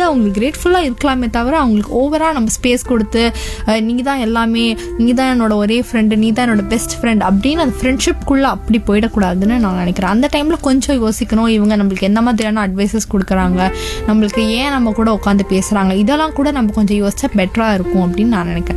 அவங்களுக்கு கிரேட்ஃபுல்லாக இருக்கலாமே தவிர அவங்களுக்கு ஓவராக நம்ம ஸ்பேஸ் கொடுத்து நீங்கள் தான் எல்லாமே நீங்கள் தான் என்னோட ஒரே ஃப்ரெண்டு நீ தான் என்னோட பெஸ்ட் ஃப்ரெண்ட் அப்படின்னு அந்த ஃப்ரெண்ட்ஷிப்குள்ளே அப்படி போயிடக்கூடாதுன்னு நான் நினைக்கிறேன் அந்த டைமில் கொஞ்சம் யோசிக்கணும் இவங்க நம்மளுக்கு எந்த மாதிரியான அட்வைசஸ் கொடுக்குறாங்க நம்மளுக்கு ஏன் நம்ம கூட உட்காந்து பேசுகிறாங்க இதெல்லாம் கூட நம்ம கொஞ்சம் யோசிச்சா பெட்டராக இருக்கும் அப்படின்னு நான் நினைக்கிறேன்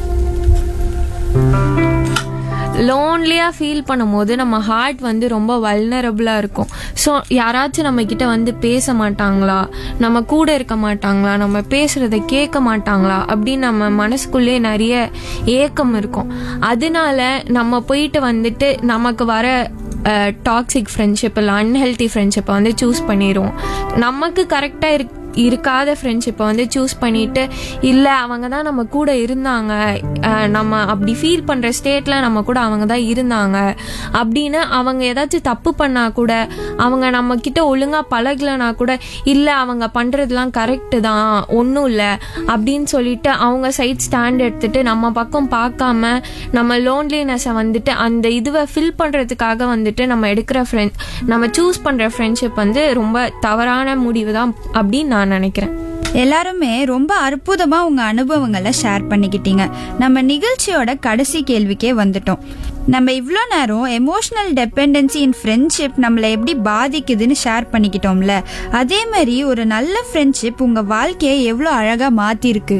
லோன்லியாக ஃபீல் பண்ணும்போது நம்ம ஹார்ட் வந்து ரொம்ப வல்னரபுளாக இருக்கும் ஸோ யாராச்சும் நம்ம கிட்ட வந்து பேச மாட்டாங்களா நம்ம கூட இருக்க மாட்டாங்களா நம்ம பேசுறத கேட்க மாட்டாங்களா அப்படின்னு நம்ம மனசுக்குள்ளே நிறைய ஏக்கம் இருக்கும் அதனால நம்ம போயிட்டு வந்துட்டு நமக்கு வர டாக்ஸிக் ஃப்ரெண்ட்ஷிப் இல்லை அன்ஹெல்தி ஃப்ரெண்ட்ஷிப்பை வந்து சூஸ் பண்ணிடுவோம் நமக்கு கரெக்டாக இருக்கு இருக்காத ஃப்ரெண்ட்ஷிப்பை வந்து சூஸ் பண்ணிட்டு இல்லை அவங்க தான் நம்ம கூட இருந்தாங்க அஹ் நம்ம அப்படி ஃபீல் பண்ணுற ஸ்டேட்டில் நம்ம கூட அவங்க தான் இருந்தாங்க அப்படின்னு அவங்க ஏதாச்சும் தப்பு பண்ணா கூட அவங்க நம்ம கிட்ட ஒழுங்காக பழகலைனா கூட இல்லை அவங்க பண்ணுறதுலாம் கரெக்டு தான் ஒன்றும் இல்லை அப்படின்னு சொல்லிட்டு அவங்க சைட் ஸ்டாண்ட் எடுத்துட்டு நம்ம பக்கம் பார்க்காம நம்ம லோன்லினஸை வந்துட்டு அந்த இதுவை ஃபில் பண்ணுறதுக்காக வந்துட்டு நம்ம எடுக்கிற ஃப்ரெண்ட் நம்ம சூஸ் பண்ணுற ஃப்ரெண்ட்ஷிப் வந்து ரொம்ப தவறான முடிவு தான் அப்படின்னு நான் நினைக்கிறேன் எல்லாருமே ரொம்ப அற்புதமா உங்க அனுபவங்களை ஷேர் பண்ணிக்கிட்டீங்க நம்ம நிகழ்ச்சியோட கடைசி கேள்விக்கே வந்துட்டோம் நம்ம இவ்வளோ நேரம் எமோஷனல் டெபெண்டன்சி இன் ஃப்ரெண்ட்ஷிப் நம்மளை எப்படி பாதிக்குதுன்னு ஷேர் பண்ணிக்கிட்டோம்ல அதே மாதிரி ஒரு நல்ல ஃப்ரெண்ட்ஷிப் உங்க வாழ்க்கையை எவ்வளோ அழகா மாத்திருக்கு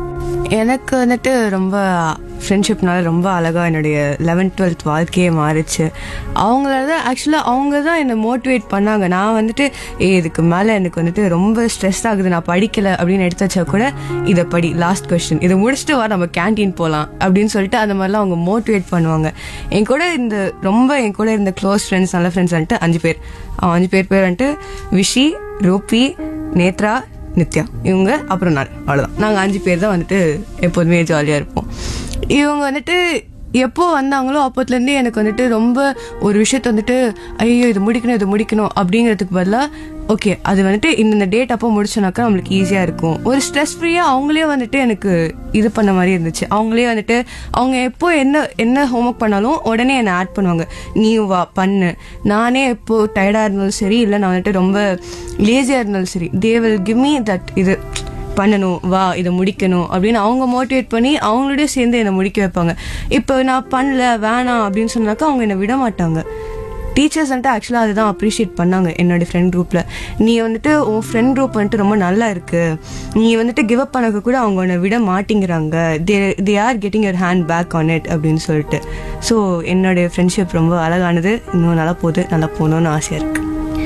எனக்கு வந்துட்டு ரொம்ப ஃப்ரெண்ட்ஷிப்னால ரொம்ப அழகாக என்னுடைய லெவன்த் டுவெல்த் வாழ்க்கையே மாறிச்சு அவங்களால தான் ஆக்சுவலாக அவங்க தான் என்னை மோட்டிவேட் பண்ணாங்க நான் வந்துட்டு ஏ இதுக்கு மேலே எனக்கு வந்துட்டு ரொம்ப ஸ்ட்ரெஸ் ஆகுது நான் படிக்கலை அப்படின்னு எடுத்து வச்சா கூட இதை படி லாஸ்ட் கொஸ்டின் இதை முடிச்சுட்டு வா நம்ம கேன்டீன் போகலாம் அப்படின்னு சொல்லிட்டு அந்த மாதிரிலாம் அவங்க மோட்டிவேட் பண்ணுவாங்க என் கூட இந்த ரொம்ப என் கூட இருந்த க்ளோஸ் ஃப்ரெண்ட்ஸ் நல்ல ஃப்ரெண்ட்ஸ் வந்துட்டு அஞ்சு பேர் அவன் அஞ்சு பேர் பேர் வந்துட்டு விஷி ரூபி நேத்ரா நித்யா இவங்க அப்புறம் நான் அவ்வளோதான் நாங்கள் அஞ்சு பேர் தான் வந்துட்டு எப்போதுமே ஜாலியாக இருப்போம் இவங்க வந்துட்டு எப்போ வந்தாங்களோ அப்போத்துலேருந்தே எனக்கு வந்துட்டு ரொம்ப ஒரு விஷயத்த வந்துட்டு ஐயோ இது முடிக்கணும் இது முடிக்கணும் அப்படிங்கிறதுக்கு பதிலாக ஓகே அது வந்துட்டு இந்த டேட் அப்போ முடிச்சோனாக்கா நம்மளுக்கு ஈஸியாக இருக்கும் ஒரு ஸ்ட்ரெஸ் ஃப்ரீயாக அவங்களே வந்துட்டு எனக்கு இது பண்ண மாதிரி இருந்துச்சு அவங்களே வந்துட்டு அவங்க எப்போ என்ன என்ன ஹோம்ஒர்க் பண்ணாலும் உடனே என்னை ஆட் பண்ணுவாங்க நீ வா பண்ணு நானே எப்போ டயர்டாக இருந்தாலும் சரி இல்லை நான் வந்துட்டு ரொம்ப லேசியாக இருந்தாலும் சரி they will give me that இது பண்ணணும் வா இதை முடிக்கணும் அப்படின்னு அவங்க மோட்டிவேட் பண்ணி அவங்களோடய சேர்ந்து என்னை முடிக்க வைப்பாங்க இப்போ நான் பண்ணல வேணாம் அப்படின்னு சொன்னாக்கா அவங்க என்னை விட மாட்டாங்க டீச்சர்ஸ் வந்துட்டு ஆக்சுவலாக அதுதான் அப்ரிஷியேட் பண்ணாங்க என்னோட ஃப்ரெண்ட் குரூப்பில் நீ வந்துட்டு உன் ஃப்ரெண்ட் குரூப் வந்துட்டு ரொம்ப நல்லா இருக்கு நீ வந்துட்டு கிவ் அப் பண்ணக்க கூட அவங்க உன்னை விட மாட்டேங்கிறாங்க they they are getting your hand back on it அப்படின்னு சொல்லிட்டு ஸோ என்னுடைய ஃப்ரெண்ட்ஷிப் ரொம்ப அழகானது இன்னும் நல்லா போகுது நல்லா போகணும்னு ஆசையாக இருக்குது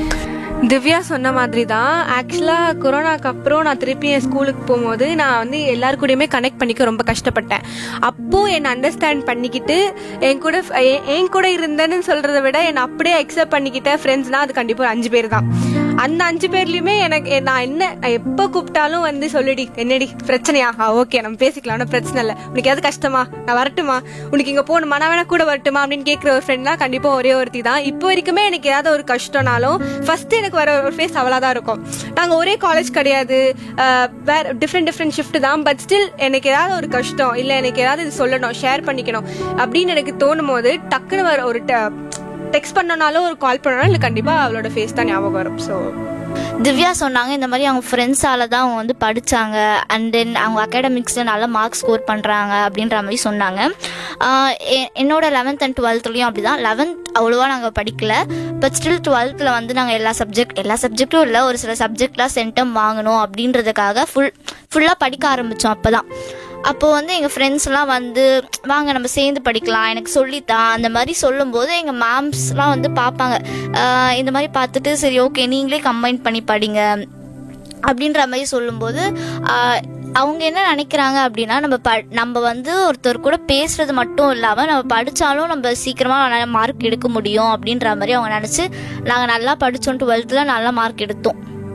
திவ்யா சொன்ன மாதிரி தான் ஆக்சுவலாக கொரோனாக்கு அப்புறம் நான் திருப்பி என் ஸ்கூலுக்கு போகும்போது நான் வந்து எல்லாரு கூடயுமே கனெக்ட் பண்ணிக்க ரொம்ப கஷ்டப்பட்டேன் அப்போ என்னை அண்டர்ஸ்டாண்ட் பண்ணிக்கிட்டு என் கூட என் என் கூட இருந்தேன்னு சொல்றதை விட என்னை அப்படியே அக்செப்ட் பண்ணிக்கிட்ட ஃப்ரெண்ட்ஸ்னா அது கண்டிப்பாக ஒரு அஞ்சு பேர் தான் அந்த அஞ்சு பேர்லயுமே எனக்கு நான் என்ன எப்போ கூப்பிட்டாலும் வந்து சொல்லுடி என்னடி பிரச்சனையா ஆ ஓகே நம்ம பேசிக்கலாம் ஒன்றும் பிரச்சனை இல்லை உனக்கு எது கஷ்டமா நான் வரட்டுமா உனக்கு இங்கே போகணுமா நான் வேணா கூட வரட்டுமா அப்படின்னு கேட்குற ஒரு ஃப்ரெண்ட்னா கண்டிப்பாக ஒரே ஒருத்தி தான் இப்போ வரைக்குமே எனக்கு ஏதாவது ஒரு கஷ்டம்னாலும் ஃபர்ஸ்ட் எனக்கு வர ஒரு ஃபேஸ் அவளாக தான் இருக்கும் நாங்கள் ஒரே காலேஜ் கிடையாது அஹ், வேற டிஃப்ரெண்ட் டிஃப்ரெண்ட் ஷிஃப்ட் தான் பட் ஸ்டில் எனக்கு ஏதாவது ஒரு கஷ்டம் இல்லை எனக்கு ஏதாவது இது சொல்லணும் ஷேர் பண்ணிக்கணும் அப்படின்னு எனக்கு தோணும் போது டக்குன்னு வர ஒரு டெக்ஸ்ட் பண்ணனாலும் ஒரு கால் பண்ணனாலும் இல்லை கண்டிப்பாக அவளோட ஃபேஸ் தான் ஞாபகம் வரும் ஸோ திவ்யா சொன்னாங்க இந்த மாதிரி அவங்க ஃப்ரெண்ட்ஸால தான் அவங்க வந்து படிச்சாங்க அண்ட் தென் அவங்க அகாடமிக்ஸில் நல்ல மார்க் ஸ்கோர் பண்ணுறாங்க அப்படின்ற மாதிரி சொன்னாங்க ஆஹ் எ- என்னோட லெவன்த் அண்ட் டுவெல்த்லேயும் அப்படி தான் லெவன்த் அவ்வளோவா நாங்கள் படிக்கல பட் ஸ்டில் டுவெல்த்தில் வந்து நாங்கள் எல்லா சப்ஜெக்ட் எல்லா சப்ஜெக்ட்டும் இல்லை ஒரு சில சப்ஜெக்ட்லாம் சென்டம் வாங்கணும் அப்படின்றதுக்காக ஃபுல் ஃபுல்லாக படிக்க ஆரம்பித்தோம் அப்போ தான் அப்போது வந்து எங்கள் ஃப்ரெண்ட்ஸ்லாம் வந்து வாங்க நம்ம சேர்ந்து படிக்கலாம் எனக்கு சொல்லித்தான் அந்த மாதிரி சொல்லும்போது எங்கள் மேம்ஸ்லாம் வந்து பார்ப்பாங்க ஆஹ் இந்த மாதிரி பார்த்துட்டு சரி ஓகே நீங்களே கம்பைன் பண்ணி படிங்க அப்படின்ற மாதிரி சொல்லும்போது ஆஹ் அவங்க என்ன நினைக்கிறாங்க அப்படின்னா நம்ம ப நம்ம வந்து ஒருத்தர் கூட பேசுறது மட்டும் இல்லாமல் நம்ம படித்தாலும் நம்ம சீக்கிரமாக மார்க் எடுக்க முடியும் அப்படின்ற மாதிரி அவங்க நினச்சி நாங்கள் நல்லா படித்தோம் டுவெல்த்தில் நல்லா மார்க் எடுத்தோம்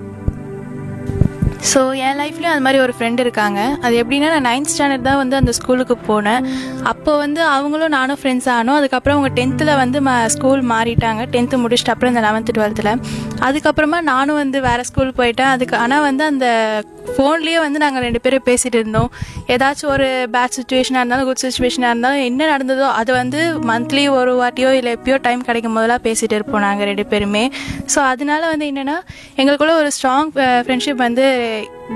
ஸோ என் லைஃப்லேயும் அது மாதிரி ஒரு ஃப்ரெண்ட் இருக்காங்க அது எப்படின்னா நான் நைன்த் ஸ்டாண்டர்ட் தான் வந்து அந்த ஸ்கூலுக்கு போனேன் அப்போ வந்து அவங்களும் நானும் ஃப்ரெண்ட்ஸ் ஆனோம் அதுக்கப்புறம் அவங்க டென்த்தில் வந்து ம ஸ்கூல் மாறிட்டாங்க டென்த்து முடிச்சிட்டு அப்புறம் இந்த லெவன்த்து டுவெல்த்தில் அதுக்கப்புறமா நானும் வந்து வேறு ஸ்கூல் போயிட்டேன் அதுக்கு ஆனால் வந்து அந்த ஃபோன்லேயே வந்து நாங்கள் ரெண்டு பேரும் பேசிகிட்டு இருந்தோம் ஏதாச்சும் ஒரு பேட் சுச்சுவேஷனாக இருந்தாலும் குட் சுச்சுவேஷனாக இருந்தாலும் என்ன நடந்ததோ அது வந்து மந்த்லி ஒரு வாட்டியோ இல்லை எப்பயோ டைம் கிடைக்கும் போதெல்லாம் பேசிகிட்டு இருப்போம் நாங்கள் ரெண்டு பேருமே ஸோ அதனால வந்து என்னென்னா எங்களுக்குள்ள ஒரு ஸ்ட்ராங் ஃப்ரெண்ட்ஷிப் வந்து